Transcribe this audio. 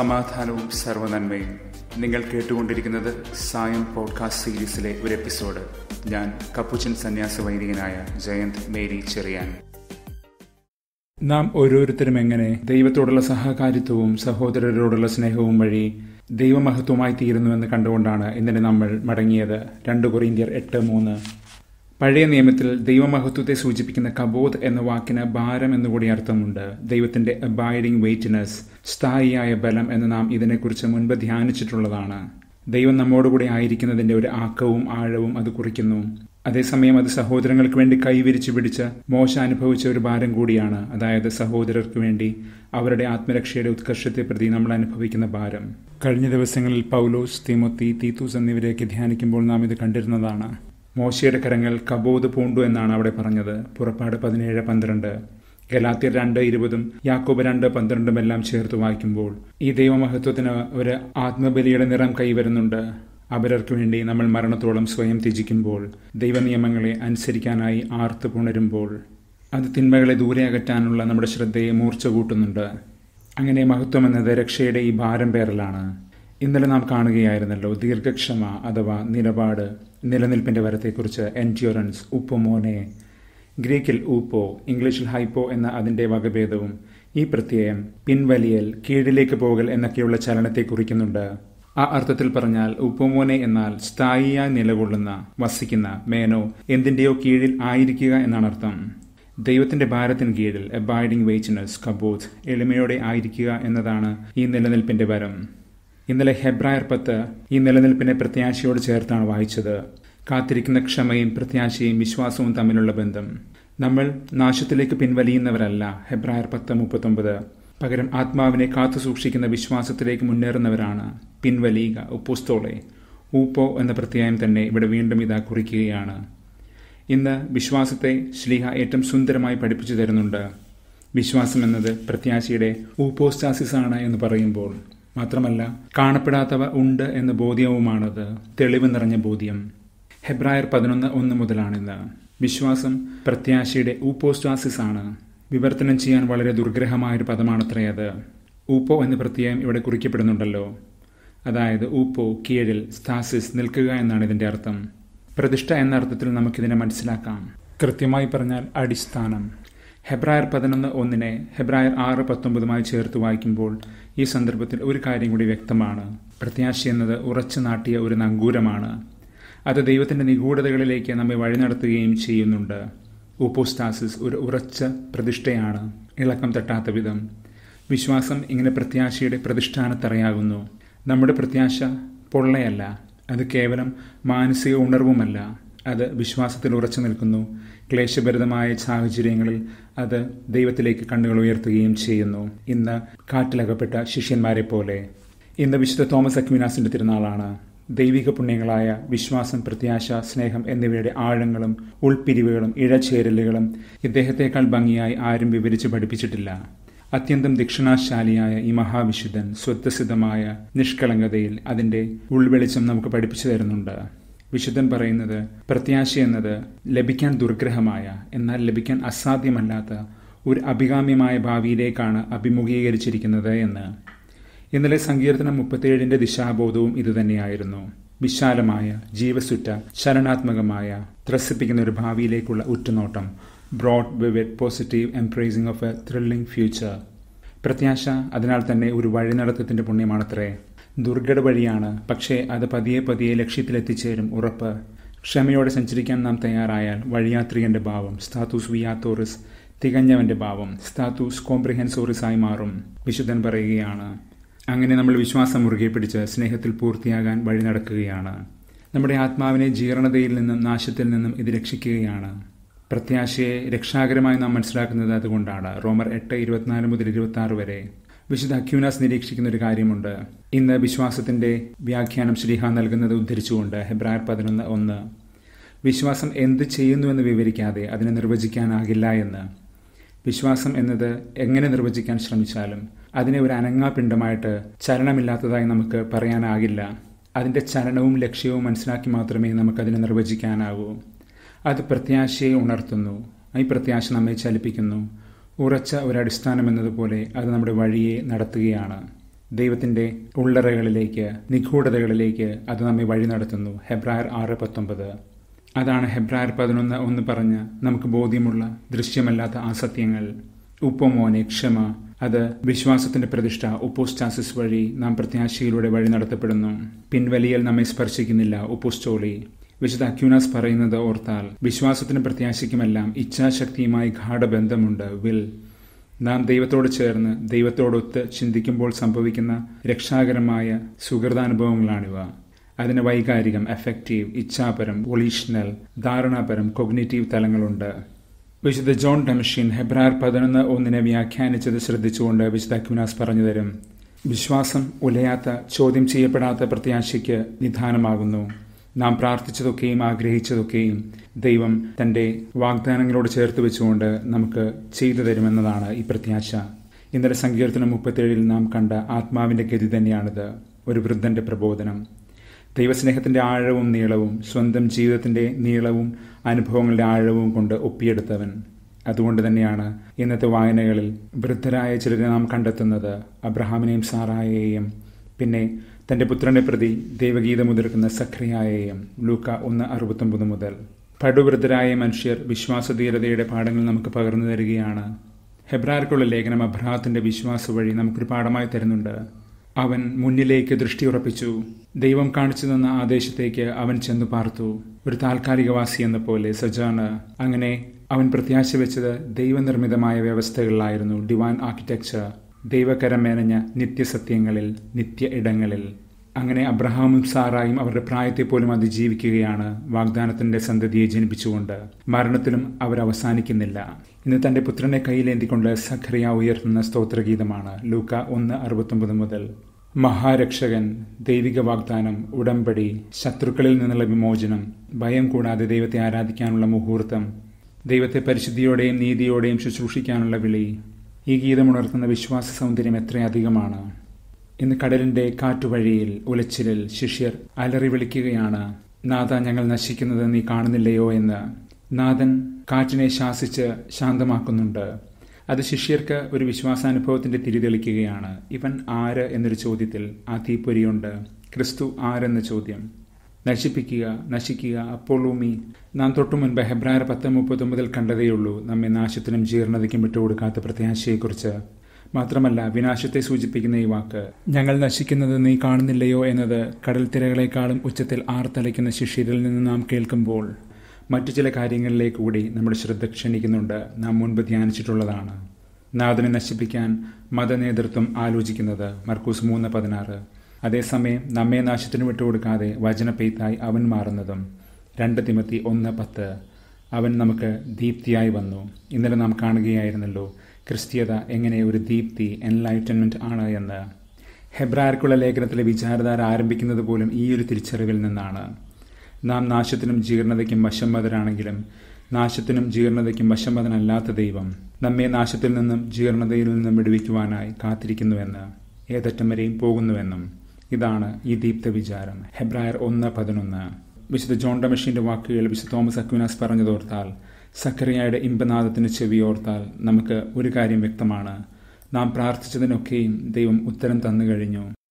സമാധാനവും സർവനന്മയും നിങ്ങൾ കേട്ടുകൊണ്ടിരിക്കുന്നത് സായം പോഡ്കാസ്റ്റ് സീരീസിലെ ഒരു എപ്പിസോഡ് ഞാൻ കപ്പുച്ചൻ സന്യാസ വൈദികനായ ജയന്ത് മേരി ചെറിയാൻ നാം ഓരോരുത്തരും എങ്ങനെ ദൈവത്തോടുള്ള സഹകാരിത്വവും സഹോദരരോടുള്ള സ്നേഹവും വഴി ദൈവമഹത്വമായി തീരുന്നുവെന്ന് കണ്ടുകൊണ്ടാണ് ഇന്നലെ നമ്മൾ മടങ്ങിയത് രണ്ട് കൊറിന്ത്യർ എട്ട് മൂന്ന് പഴയ നിയമത്തിൽ ദൈവമഹത്വത്തെ സൂചിപ്പിക്കുന്ന കബോധ് എന്ന വാക്കിന് ഭാരം എന്നുകൂടി അർത്ഥമുണ്ട് ദൈവത്തിന്റെ അബൈഡിംഗ് വെയിറ്റ്നസ് സ്ഥായിയായ ബലം എന്ന് നാം ഇതിനെക്കുറിച്ച് മുൻപ് ധ്യാനിച്ചിട്ടുള്ളതാണ് ദൈവം നമ്മോടുകൂടി ആയിരിക്കുന്നതിന്റെ ഒരു ആക്കവും ആഴവും അത് കുറിക്കുന്നു അതേസമയം അത് സഹോദരങ്ങൾക്ക് വേണ്ടി കൈവിരിച്ചു പിടിച്ച് മോശ അനുഭവിച്ച ഒരു ഭാരം കൂടിയാണ് അതായത് സഹോദരർക്ക് വേണ്ടി അവരുടെ ആത്മരക്ഷയുടെ ഉത്കർഷത്തെ പ്രതി നമ്മൾ അനുഭവിക്കുന്ന ഭാരം കഴിഞ്ഞ ദിവസങ്ങളിൽ പൗലോസ് തിമൊത്തി തീത്തൂസ് എന്നിവരെയൊക്കെ ധ്യാനിക്കുമ്പോൾ നാം ഇത് കണ്ടിരുന്നതാണ് മോശയുടെ കരങ്ങൾ കബോധ് പൂണ്ടു എന്നാണ് അവിടെ പറഞ്ഞത് പുറപ്പാട് പതിനേഴ് പന്ത്രണ്ട് ഗലാത്തിയർ രണ്ട് ഇരുപതും യാക്കോബ് രണ്ട് പന്ത്രണ്ടും എല്ലാം ചേർത്ത് വായിക്കുമ്പോൾ ഈ ദൈവമഹത്വത്തിന് ഒരു ആത്മബലിയുടെ നിറം കൈവരുന്നുണ്ട് അപരർക്ക് വേണ്ടി നമ്മൾ മരണത്തോളം സ്വയം ത്യജിക്കുമ്പോൾ ദൈവനിയമങ്ങളെ അനുസരിക്കാനായി ആർത്ത് പുണരുമ്പോൾ അത് തിന്മകളെ ദൂരെ അകറ്റാനുള്ള നമ്മുടെ ശ്രദ്ധയെ മൂർച്ച കൂട്ടുന്നുണ്ട് അങ്ങനെ മഹത്വം എന്നത് രക്ഷയുടെ ഈ ഭാരം പേരലാണ് ഇന്നലെ നാം കാണുകയായിരുന്നല്ലോ ദീർഘക്ഷമ അഥവാ നിലപാട് നിലനിൽപ്പിന്റെ വരത്തെക്കുറിച്ച് എൻഡ്യൂറൻസ് ഉപ്പുമോനെ ഗ്രീക്കിൽ ഊപ്പോ ഇംഗ്ലീഷിൽ ഹൈപ്പോ എന്ന അതിന്റെ വകഭേദവും ഈ പ്രത്യയം പിൻവലിയൽ കീഴിലേക്ക് പോകൽ എന്നൊക്കെയുള്ള ചലനത്തെ കുറിക്കുന്നുണ്ട് ആ അർത്ഥത്തിൽ പറഞ്ഞാൽ ഉപ്പുമോനെ എന്നാൽ സ്ഥായിയായി നിലകൊള്ളുന്ന വസിക്കുന്ന മേനോ എന്തിന്റെയോ കീഴിൽ ആയിരിക്കുക എന്നാണ് അർത്ഥം ദൈവത്തിന്റെ ഭാരത്തിന് കീഴിൽ എബൈഡിംഗ് വെയ്റ്റ്നസ് കബോധ് എളിമയോടെ ആയിരിക്കുക എന്നതാണ് ഈ നിലനിൽപ്പിന്റെ വരം ഇന്നലെ ഹെബ്രായർ പത്ത് ഈ നിലനിൽപ്പിനെ പ്രത്യാശയോട് ചേർത്താണ് വായിച്ചത് കാത്തിരിക്കുന്ന ക്ഷമയും പ്രത്യാശയും വിശ്വാസവും തമ്മിലുള്ള ബന്ധം നമ്മൾ നാശത്തിലേക്ക് പിൻവലിയുന്നവരല്ല ഹെബ്രായർ പത്ത് മുപ്പത്തൊമ്പത് പകരം ആത്മാവിനെ കാത്തു സൂക്ഷിക്കുന്ന വിശ്വാസത്തിലേക്ക് മുന്നേറുന്നവരാണ് പിൻവലിയുക ഉപ്പുസ്തോളെ ഊപ്പോ എന്ന പ്രത്യയം തന്നെ ഇവിടെ വീണ്ടും ഇതാ കുറിക്കുകയാണ് ഇന്ന് വിശ്വാസത്തെ ശ്ലീഹ ഏറ്റവും സുന്ദരമായി പഠിപ്പിച്ചു തരുന്നുണ്ട് വിശ്വാസം എന്നത് പ്രത്യാശയുടെ ഊപ്പോസ്റ്റാസിസ് ആണ് എന്ന് പറയുമ്പോൾ മാത്രമല്ല കാണപ്പെടാത്തവ ഉണ്ട് എന്ന ബോധ്യവുമാണത് തെളിവ് നിറഞ്ഞ ബോധ്യം ഹെബ്രായർ പതിനൊന്ന് ഒന്ന് മുതലാണിന്ന് വിശ്വാസം പ്രത്യാശയുടെ ഊപ്പോസ്റ്റാസിസ് ആണ് വിവർത്തനം ചെയ്യാൻ വളരെ ദുർഗ്രഹമായൊരു പദമാണത്രേ അത് ഊപ്പോ എന്ന പ്രത്യയം ഇവിടെ കുറിക്കപ്പെടുന്നുണ്ടല്ലോ അതായത് ഊപ്പോ കീഴിൽ സ്താസിസ് നിൽക്കുക എന്നാണ് ഇതിന്റെ അർത്ഥം പ്രതിഷ്ഠ എന്ന അർത്ഥത്തിൽ നമുക്കിതിനെ മനസ്സിലാക്കാം കൃത്യമായി പറഞ്ഞാൽ അടിസ്ഥാനം ഹെബ്രായർ പതിനൊന്ന് ഒന്നിനെ ഹെബ്രായർ ആറ് പത്തൊമ്പതുമായി ചേർത്ത് വായിക്കുമ്പോൾ ഈ സന്ദർഭത്തിൽ ഒരു കാര്യം കൂടി വ്യക്തമാണ് പ്രത്യാശ എന്നത് ഉറച്ചു നാട്ടിയ ഒരു നങ്കൂരമാണ് അത് ദൈവത്തിന്റെ നിഗൂഢതകളിലേക്ക് നമ്മെ വഴി നടത്തുകയും ചെയ്യുന്നുണ്ട് ഊപ്പോസ്റ്റാസിസ് ഒരു ഉറച്ച പ്രതിഷ്ഠയാണ് ഇളക്കം തട്ടാത്ത വിധം വിശ്വാസം ഇങ്ങനെ പ്രത്യാശയുടെ പ്രതിഷ്ഠാനത്തറയാകുന്നു നമ്മുടെ പ്രത്യാശ പൊള്ളയല്ല അത് കേവലം മാനസിക ഉണർവുമല്ല അത് വിശ്വാസത്തിൽ ഉറച്ചു നിൽക്കുന്നു ക്ലേശഭരിതമായ സാഹചര്യങ്ങളിൽ അത് ദൈവത്തിലേക്ക് കണ്ണുകൾ ഉയർത്തുകയും ചെയ്യുന്നു ഇന്ന് കാറ്റിലകപ്പെട്ട ശിഷ്യന്മാരെ പോലെ ഇന്ന് വിശുദ്ധ തോമസ് അക്വിനാസിന്റെ തിരുനാളാണ് ദൈവിക പുണ്യങ്ങളായ വിശ്വാസം പ്രത്യാശ സ്നേഹം എന്നിവയുടെ ആഴങ്ങളും ഉൾപ്പിരിവുകളും ഇഴചേരലുകളും ഇദ്ദേഹത്തെക്കാൾ ഭംഗിയായി ആരും വിവരിച്ച് പഠിപ്പിച്ചിട്ടില്ല അത്യന്തം ദക്ഷിണാശാലിയായ ഈ മഹാവിശുദ്ധൻ സ്വത്വസിദ്ധമായ നിഷ്കളങ്കതയിൽ അതിന്റെ ഉൾവെളിച്ചം നമുക്ക് പഠിപ്പിച്ചു തരുന്നുണ്ട് വിശുദ്ധൻ പറയുന്നത് പ്രത്യാശ എന്നത് ലഭിക്കാൻ ദുർഗ്രഹമായ എന്നാൽ ലഭിക്കാൻ അസാധ്യമല്ലാത്ത ഒരു അഭികാമ്യമായ ഭാവിയിലേക്കാണ് അഭിമുഖീകരിച്ചിരിക്കുന്നത് എന്ന് ഇന്നലെ സങ്കീർത്തനം മുപ്പത്തിയേഴിന്റെ ദിശാബോധവും ഇതുതന്നെയായിരുന്നു വിശാലമായ ജീവസുറ്റ ശരണാത്മകമായ ത്രസിപ്പിക്കുന്ന ഒരു ഭാവിയിലേക്കുള്ള ഉറ്റുനോട്ടം broad vivid positive embracing of a thrilling future പ്രത്യാശ അതിനാൽ തന്നെ ഒരു വഴിനടത്തത്തിന്റെ പുണ്യമാണത്രേ ദുർഘട വഴിയാണ് പക്ഷേ അത് പതിയെ പതിയെ ലക്ഷ്യത്തിലെത്തിച്ചേരും ഉറപ്പ് ക്ഷമയോടെ സഞ്ചരിക്കാൻ നാം തയ്യാറായാൽ വഴിയാത്രികന്റെ ഭാവം സ്താത്തൂസ് വിയാത്തോറിസ് തികഞ്ഞവന്റെ ഭാവം സ്താത്തൂസ് കോംപ്രിഹെൻസോറിസ് ആയി മാറും വിശുദ്ധൻ പറയുകയാണ് അങ്ങനെ നമ്മൾ വിശ്വാസം മുറുകെ പിടിച്ച് സ്നേഹത്തിൽ പൂർത്തിയാകാൻ വഴി നടക്കുകയാണ് നമ്മുടെ ആത്മാവിനെ ജീർണതയിൽ നിന്നും നാശത്തിൽ നിന്നും ഇത് രക്ഷിക്കുകയാണ് പ്രത്യാശയെ രക്ഷാകരമായി നാം മനസ്സിലാക്കുന്നത് അതുകൊണ്ടാണ് റോമർ എട്ട് ഇരുപത്തിനാല് മുതൽ ഇരുപത്തി ആറ് വരെ വിശുദ്ധ അക്യൂനാസ് നിരീക്ഷിക്കുന്ന ഒരു കാര്യമുണ്ട് ഇന്ന് വിശ്വാസത്തിന്റെ വ്യാഖ്യാനം ശ്രീഹ നൽകുന്നത് ഉദ്ധരിച്ചുകൊണ്ട് ഹെബ്രായർ പതിനൊന്ന് ഒന്ന് വിശ്വാസം എന്ത് ചെയ്യുന്നുവെന്ന് വിവരിക്കാതെ അതിനെ നിർവചിക്കാനാകില്ല എന്ന് വിശ്വാസം എന്നത് എങ്ങനെ നിർവചിക്കാൻ ശ്രമിച്ചാലും അതിനെ ഒരു അനങ്ങാപിണ്ഡമായിട്ട് ചലനമില്ലാത്തതായി നമുക്ക് പറയാനാകില്ല അതിന്റെ ചലനവും ലക്ഷ്യവും മനസ്സിലാക്കി മാത്രമേ നമുക്കതിനെ നിർവചിക്കാനാകൂ അത് പ്രത്യാശയെ ഉണർത്തുന്നു ഈ പ്രത്യാശ നമ്മെ ചലിപ്പിക്കുന്നു ഉറച്ച ഒരു അടിസ്ഥാനം എന്നതുപോലെ അത് നമ്മുടെ വഴിയെ നടത്തുകയാണ് ദൈവത്തിന്റെ ഉള്ളറകളിലേക്ക് നിഗൂഢതകളിലേക്ക് അത് നമ്മെ വഴി നടത്തുന്നു ഹെബ്രായർ ആറ് പത്തൊമ്പത് അതാണ് ഹെബ്രായർ പതിനൊന്ന് ഒന്ന് പറഞ്ഞ് നമുക്ക് ബോധ്യമുള്ള ദൃശ്യമല്ലാത്ത ആ സത്യങ്ങൾ ഉപ്പമോനെ ക്ഷമ അത് വിശ്വാസത്തിന്റെ പ്രതിഷ്ഠ ഉപ്പോസ്റ്റാസിസ് വഴി നാം പ്രത്യാശയിലൂടെ വഴി നടത്തപ്പെടുന്നു പിൻവലിയൽ നമ്മെ സ്പർശിക്കുന്നില്ല ഉപ്പുസ്റ്റോളി വിശുദ്ധ അക്യൂനാസ് പറയുന്നത് ഓർത്താൽ വിശ്വാസത്തിനും പ്രത്യാശയ്ക്കുമെല്ലാം ഇച്ഛാശക്തിയുമായി ഗാഠബന്ധമുണ്ട് വിൽ നാം ദൈവത്തോട് ചേർന്ന് ദൈവത്തോടൊത്ത് ചിന്തിക്കുമ്പോൾ സംഭവിക്കുന്ന രക്ഷാകരമായ സുഹൃതാനുഭവങ്ങളാണിവ അതിന് വൈകാരികം എഫക്റ്റീവ് ഇച്ഛാപരം വൊളീഷണൽ ധാരണാപരം കൊഗ്നേറ്റീവ് തലങ്ങളുണ്ട് വിശുദ്ധ ജോൺ ഡെമഷീൻ ഹെബ്രാർ പതിനൊന്ന് ഒന്നിനെ വ്യാഖ്യാനിച്ചത് ശ്രദ്ധിച്ചുകൊണ്ട് വിശുദ്ധ അക്യുനാസ് പറഞ്ഞു തരും വിശ്വാസം ഉലയാത്ത ചോദ്യം ചെയ്യപ്പെടാത്ത പ്രത്യാശയ്ക്ക് നിധാനമാകുന്നു നാം പ്രാർത്ഥിച്ചതൊക്കെയും ആഗ്രഹിച്ചതൊക്കെയും ദൈവം തന്റെ വാഗ്ദാനങ്ങളോട് ചേർത്ത് വെച്ചുകൊണ്ട് നമുക്ക് ചെയ്തു തരുമെന്നതാണ് ഈ പ്രത്യാശ ഇന്നലെ സങ്കീർത്തനം മുപ്പത്തേഴിൽ നാം കണ്ട ആത്മാവിന്റെ ഗതി തന്നെയാണിത് ഒരു വൃദ്ധന്റെ പ്രബോധനം ദൈവസ്നേഹത്തിന്റെ ആഴവും നീളവും സ്വന്തം ജീവിതത്തിന്റെ നീളവും അനുഭവങ്ങളുടെ ആഴവും കൊണ്ട് ഒപ്പിയെടുത്തവൻ അതുകൊണ്ട് തന്നെയാണ് ഇന്നത്തെ വായനകളിൽ വൃദ്ധരായ ചിലരെ നാം കണ്ടെത്തുന്നത് അബ്രഹാമിനെയും സാറായെയും പിന്നെ തന്റെ പുത്രനെ പ്രതി ദൈവഗീതം മുതിർക്കുന്ന സഖ്രിയായെയും ലൂക്ക ഒന്ന് അറുപത്തൊമ്പത് മുതൽ പടുവൃദ്ധരായ മനുഷ്യർ വിശ്വാസധീരതയുടെ പാഠങ്ങൾ നമുക്ക് പകർന്നു തരികയാണ് ഹെബ്രാർക്കുള്ള ലേഖനം അബ്രഹാത്തിന്റെ വിശ്വാസ വഴി നമുക്കൊരു പാഠമായി തരുന്നുണ്ട് അവൻ മുന്നിലേക്ക് ദൃഷ്ടിയുറപ്പിച്ചു ദൈവം കാണിച്ചു തന്ന ആദേശത്തേക്ക് അവൻ ചെന്നു പാർത്തു ഒരു താൽക്കാലികവാസി എന്ന പോലെ സജാണ് അങ്ങനെ അവൻ പ്രത്യാശ വെച്ചത് ദൈവനിർമ്മിതമായ വ്യവസ്ഥകളിലായിരുന്നു ഡിവൈൻ ആർക്കിടെക്ചർ ദൈവകരം മേനഞ്ഞ നിത്യസത്യങ്ങളിൽ നിത്യ ഇടങ്ങളിൽ അങ്ങനെ അബ്രഹാമും സാറായും അവരുടെ പ്രായത്തെ പോലും അതിജീവിക്കുകയാണ് വാഗ്ദാനത്തിന്റെ സന്തതിയെ ജനിപ്പിച്ചുകൊണ്ട് മരണത്തിലും അവർ അവസാനിക്കുന്നില്ല ഇന്ന് തന്റെ പുത്രനെ കയ്യിലേന്തിക്കൊണ്ട് സഖറിയ ഉയർത്തുന്ന സ്തോത്രഗീതമാണ് ലൂക്ക ഒന്ന് അറുപത്തൊമ്പത് മുതൽ മഹാരക്ഷകൻ ദൈവിക വാഗ്ദാനം ഉടമ്പടി ശത്രുക്കളിൽ നിന്നുള്ള വിമോചനം ഭയം കൂടാതെ ദൈവത്തെ ആരാധിക്കാനുള്ള മുഹൂർത്തം ദൈവത്തെ പരിശുദ്ധിയോടെയും നീതിയോടെയും ശുശ്രൂഷിക്കാനുള്ള വിളി ഈ ഗീതം ഉണർത്തുന്ന വിശ്വാസ സൗന്ദര്യം എത്രയധികമാണ് ഇന്ന് കടലിന്റെ കാറ്റുവഴിയിൽ ഉലച്ചിലിൽ ശിഷ്യർ അലറി വിളിക്കുകയാണ് നാഥ ഞങ്ങൾ നശിക്കുന്നത് നീ കാണുന്നില്ലയോ എന്ന് നാഥൻ കാറ്റിനെ ശാസിച്ച് ശാന്തമാക്കുന്നുണ്ട് അത് ശിഷ്യർക്ക് ഒരു വിശ്വാസാനുഭവത്തിന്റെ തിരിതെളിക്കുകയാണ് ഇവൻ ആര് എന്നൊരു ചോദ്യത്തിൽ ആ തീപ്പൊരിയുണ്ട് ക്രിസ്തു ആരെന്ന ചോദ്യം നശിപ്പിക്കുക നശിക്കുക അപ്പോളൂമി നാം തൊട്ടു മുൻപ് ഹെബ്രായർ പത്ത് മുപ്പത്തൊമ്പതിൽ കണ്ടതേയുള്ളൂ നമ്മെ നാശത്തിനും ജീർണതയ്ക്കും വിട്ടുകൊടുക്കാത്ത പ്രത്യാശയെക്കുറിച്ച് മാത്രമല്ല വിനാശത്തെ സൂചിപ്പിക്കുന്ന ഈ വാക്ക് ഞങ്ങൾ നശിക്കുന്നത് നീ കാണുന്നില്ലയോ എന്നത് കടൽ തിരകളെക്കാളും ഉച്ചത്തിൽ ആർത്തലയ്ക്കുന്ന ശിഷ്യരിൽ നിന്ന് നാം കേൾക്കുമ്പോൾ മറ്റു ചില കാര്യങ്ങളിലേക്ക് കൂടി നമ്മുടെ ശ്രദ്ധ ക്ഷണിക്കുന്നുണ്ട് നാം മുൻപ് ധ്യാനിച്ചിട്ടുള്ളതാണ് നാഥനെ നശിപ്പിക്കാൻ മതനേതൃത്വം ആലോചിക്കുന്നത് മർക്കൂസ് മൂന്ന് പതിനാറ് അതേസമയം നമ്മെ നാശത്തിന് വിട്ടുകൊടുക്കാതെ വചനപ്പെയ്ത്തായി അവൻ മാറുന്നതും രണ്ട് തിമത്തി ഒന്ന് പത്ത് അവൻ നമുക്ക് ദീപ്തിയായി വന്നു ഇന്നലെ നാം കാണുകയായിരുന്നല്ലോ ക്രിസ്തീയത എങ്ങനെ ഒരു ദീപ്തി എൻലൈറ്റൻമെന്റ് ആണ് എന്ന് ഹെബ്രാർക്കുള്ള ലേഖനത്തിലെ വിചാരധാര ആരംഭിക്കുന്നത് പോലും ഈ ഒരു തിരിച്ചറിവിൽ നിന്നാണ് നാം നാശത്തിനും ജീർണതയ്ക്കും വശംവതരാണെങ്കിലും നാശത്തിനും ജീർണതയ്ക്കും വശംവതനല്ലാത്ത ദൈവം നമ്മെ നാശത്തിൽ നിന്നും ജീർണതയിൽ നിന്നും വിടുവിക്കുവാനായി കാത്തിരിക്കുന്നുവെന്ന് ഏതറ്റം വരെയും പോകുന്നുവെന്നും ഇതാണ് ഈ ദീപ്ത വിചാരം ഹെബ്രായർ ഒന്ന് പതിനൊന്ന് വിശുദ്ധ ജോൺ ഡമഷീന്റെ വാക്കുകൾ വിശുദ്ധ തോമസ് അക്വിനാസ് പറഞ്ഞതോർത്താൽ സക്കറിയയുടെ ഇമ്പനാദത്തിന് ചെവിയോർത്താൽ നമുക്ക് ഒരു കാര്യം വ്യക്തമാണ് നാം പ്രാർത്ഥിച്ചതിനൊക്കെയും ദൈവം ഉത്തരം തന്നു കഴിഞ്ഞു